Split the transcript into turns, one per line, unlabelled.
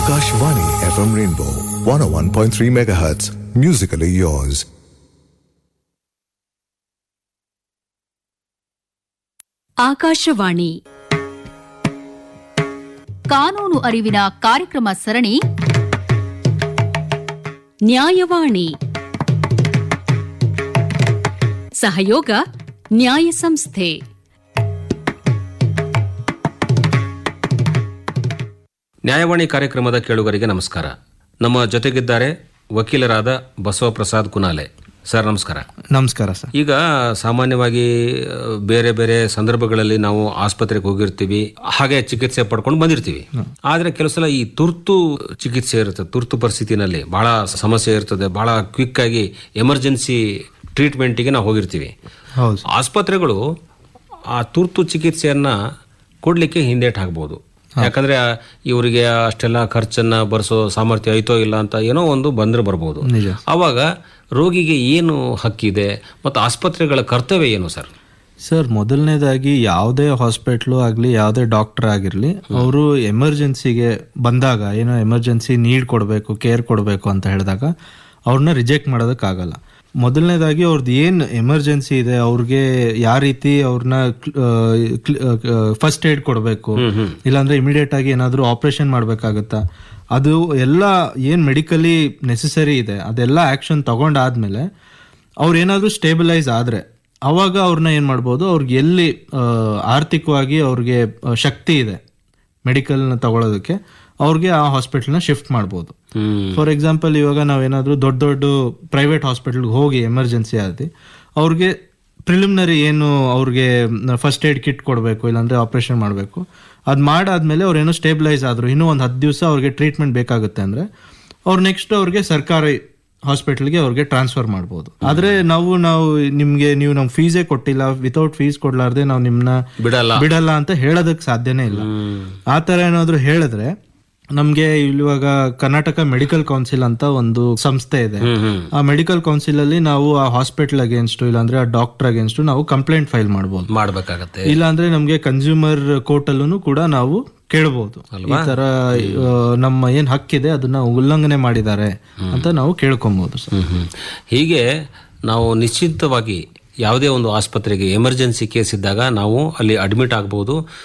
Akashvani FM Rainbow 101.3 MHz. Musically yours.
Akashvani ಕಾನೂನು ಅರಿವಿನ ಕಾರ್ಯಕ್ರಮ ಸರಣಿ ನ್ಯಾಯವಾಣಿ ಸಹಯೋಗ ನ್ಯಾಯ ಸಂಸ್ಥೆ
ನ್ಯಾಯವಾಣಿ ಕಾರ್ಯಕ್ರಮದ ಕೇಳುಗರಿಗೆ ನಮಸ್ಕಾರ ನಮ್ಮ ಜೊತೆಗಿದ್ದಾರೆ ವಕೀಲರಾದ ಬಸವಪ್ರಸಾದ್ ಕುನಾಲೆ ಸರ್ ನಮಸ್ಕಾರ
ನಮಸ್ಕಾರ ಸರ್
ಈಗ ಸಾಮಾನ್ಯವಾಗಿ ಆ, ಬೇರೆ ಬೇರೆ ಸಂದರ್ಭಗಳಲ್ಲಿ ನಾವು ಆಸ್ಪತ್ರೆಗೆ ಹೋಗಿರ್ತೀವಿ ಹಾಗೆ ಚಿಕಿತ್ಸೆ ಪಡ್ಕೊಂಡು ಬಂದಿರ್ತೀವಿ ಆದ್ರೆ ಕೆಲವು ಸಲ ಈ ತುರ್ತು ಚಿಕಿತ್ಸೆ ಇರುತ್ತೆ ತುರ್ತು ಪರಿಸ್ಥಿತಿನಲ್ಲಿ ಬಹಳ ಸಮಸ್ಯೆ ಇರ್ತದೆ ಬಹಳ ಕ್ವಿಕ್ ಆಗಿ ಎಮರ್ಜೆನ್ಸಿ ಟ್ರೀಟ್ಮೆಂಟಿಗೆ ನಾವು ಹೋಗಿರ್ತೀವಿ
ಹೌದು
ಆಸ್ಪತ್ರೆಗಳು ಆ ತುರ್ತು ಚಿಕಿತ್ಸೆಯನ್ನ ಕೊಡ್ಲಿಕ್ಕೆ ಹಿಂದೇಟ್ ಹಾಕ್ಬೋದು ಯಾಕಂದ್ರೆ ಆ, ಇವರಿಗೆ ಅಷ್ಟೆಲ್ಲ ಖರ್ಚನ್ನ ಭರಿಸೋ ಸಾಮರ್ಥ್ಯ ಐತೋ ಇಲ್ಲ ಅಂತ ಏನೋ ಒಂದು ಬಂದ್ರೆ ಬರ್ಬೋದು
ನಿಜ.
ಅವಾಗ ರೋಗಿಗೆ ಏನು ಹಕ್ಕಿದೆ ಮತ್ತು ಆಸ್ಪತ್ರೆಗಳ ಕರ್ತವ್ಯ ಏನು ಸರ್
ಸರ್ ಮೊದಲನೇದಾಗಿ ಯಾವುದೇ ಹಾಸ್ಪಿಟ್ಲು ಆಗಲಿ ಯಾವುದೇ ಡಾಕ್ಟರ್ ಆಗಿರಲಿ ಅವರು ಎಮರ್ಜೆನ್ಸಿಗೆ ಬಂದಾಗ ಏನೋ ಎಮರ್ಜೆನ್ಸಿ ನೀಡ್ ಕೊಡಬೇಕು ಕೇರ್ ಕೊಡಬೇಕು ಅಂತ ಹೇಳಿದಾಗ ಅವ್ರನ್ನ ರಿಜೆಕ್ಟ್ ಮಾಡೋದಕ್ಕಾಗಲ್ಲ ಮೊದಲನೇದಾಗಿ ಅವ್ರದ್ದು ಏನು ಎಮರ್ಜೆನ್ಸಿ ಇದೆ ಅವ್ರಿಗೆ ಯಾವ ರೀತಿ ಅವ್ರನ್ನ ಫಸ್ಟ್ ಏಡ್ ಕೊಡಬೇಕು ಇಲ್ಲಾಂದ್ರೆ ಇಮಿಡಿಯೇಟ್ ಆಗಿ ಏನಾದರೂ ಆಪರೇಷನ್ ಮಾಡಬೇಕಾಗತ್ತಾ ಅದು ಎಲ್ಲ ಏನು ಮೆಡಿಕಲಿ ನೆಸೆಸರಿ ಇದೆ ಅದೆಲ್ಲ ಆ್ಯಕ್ಷನ್ ತಗೊಂಡಾದ್ಮೇಲೆ ಅವ್ರು ಏನಾದರೂ ಸ್ಟೇಬಿಲೈಸ್ ಆದರೆ ಅವಾಗ ಅವ್ರನ್ನ ಏನು ಮಾಡ್ಬೋದು ಅವ್ರಿಗೆ ಎಲ್ಲಿ ಆ, ಆರ್ಥಿಕವಾಗಿ ಅವ್ರಿಗೆ ಆ, ಶಕ್ತಿ ಇದೆ ಮೆಡಿಕಲ್ನ ತಗೊಳ್ಳೋದಕ್ಕೆ ಅವ್ರಿಗೆ ಆ ಹಾಸ್ಪಿಟಲ್ನ ಶಿಫ್ಟ್ ಮಾಡ್ಬೋದು ಫಾರ್ ಎಕ್ಸಾಂಪಲ್ ಇವಾಗ ನಾವೇನಾದರೂ ದೊಡ್ಡ ದೊಡ್ಡ ಪ್ರೈವೇಟ್ ಹಾಸ್ಪಿಟಲ್ಗೆ ಹೋಗಿ ಎಮರ್ಜೆನ್ಸಿ ಆದಿ ಅವ್ರಿಗೆ ಪ್ರಿಲಿಮಿನರಿ ಏನು ಅವ್ರಿಗೆ ಫಸ್ಟ್ ಏಡ್ ಕಿಟ್ ಕೊಡಬೇಕು ಇಲ್ಲಾಂದ್ರೆ ಆಪರೇಷನ್ ಮಾಡಬೇಕು ಅದು ಮಾಡಾದ್ಮೇಲೆ ಅವ್ರೇನೋ ಸ್ಟೇಬಿಲೈಸ್ ಆದರು ಇನ್ನೂ ಒಂದು ಹತ್ತು ದಿವಸ ಅವ್ರಿಗೆ ಟ್ರೀಟ್ಮೆಂಟ್ ಬೇಕಾಗುತ್ತೆ ಅಂದರೆ ಅವ್ರು ನೆಕ್ಸ್ಟ್ ಅವ್ರಿಗೆ ಸರ್ಕಾರಿ ಹಾಸ್ಪಿಟಲ್ಗೆ ಅವ್ರಿಗೆ ಟ್ರಾನ್ಸ್ಫರ್ ಮಾಡ್ಬೋದು ಆದ್ರೆ ನಾವು ನಾವು ನಿಮ್ಗೆ ನೀವು ನಮ್ ಫೀಸೇ ಕೊಟ್ಟಿಲ್ಲ ವಿತೌಟ್ ಫೀಸ್ ಕೊಡ್ಲಾರ್ದೆ ನಾವು ನಿಮ್ನ
ಬಿಡಲ್ಲ
ಬಿಡಲ್ಲ ಅಂತ ಹೇಳೋದಕ್ ಸಾಧ್ಯನೇ ಇಲ್ಲ ಆ ತರ ಏನಾದ್ರು ಹೇಳಿದ್ರೆ ನಮ್ಗೆ ಇವಾಗ ಕರ್ನಾಟಕ ಮೆಡಿಕಲ್ ಕೌನ್ಸಿಲ್ ಅಂತ ಒಂದು ಸಂಸ್ಥೆ ಇದೆ ಆ ಮೆಡಿಕಲ್ ಕೌನ್ಸಿಲ್ ಅಲ್ಲಿ ನಾವು ಆ ಹಾಸ್ಪಿಟಲ್ ಅಗೇನ್ಸ್ಟ್ ಇಲ್ಲಾಂದ್ರೆ ಆ ಡಾಕ್ಟರ್ ಅಗೇನ್ಸ್ಟ್ ನಾವು ಕಂಪ್ಲೇಂಟ್ ಫೈಲ್ ಮಾಡ್ಬೋದು
ಮಾಡ್ಬೇಕಾಗತ್ತೆ
ಇಲ್ಲಾಂದ್ರೆ ನಮ್ಗೆ ಕನ್ಸ್ಯೂಮರ್ ಕೋರ್ಟ್ ಅಲ್ಲೂ ಕೂಡ ನಾವು ಕೇಳಬಹುದು ಈ ತರ ಆ, ನಮ್ಮ ಏನ್ ಹಕ್ಕಿದೆ ಅದನ್ನ ಉಲ್ಲಂಘನೆ ಮಾಡಿದ್ದಾರೆ ಅಂತ ನಾವು ಕೇಳ್ಕೊಬಹುದು ಸರ್
ಹ್ಮ್, ಹ್ಮ್. ಹೀಗೆ ನಾವು ನಿಶ್ಚಿತವಾಗಿ ಯಾವುದೇ ಒಂದು ಆಸ್ಪತ್ರೆಗೆ ಎಮರ್ಜೆನ್ಸಿ ಕೇಸ್ ಇದ್ದಾಗ ನಾವು ಅಲ್ಲಿ ಅಡ್ಮಿಟ್ ಆಗ್ಬೋದು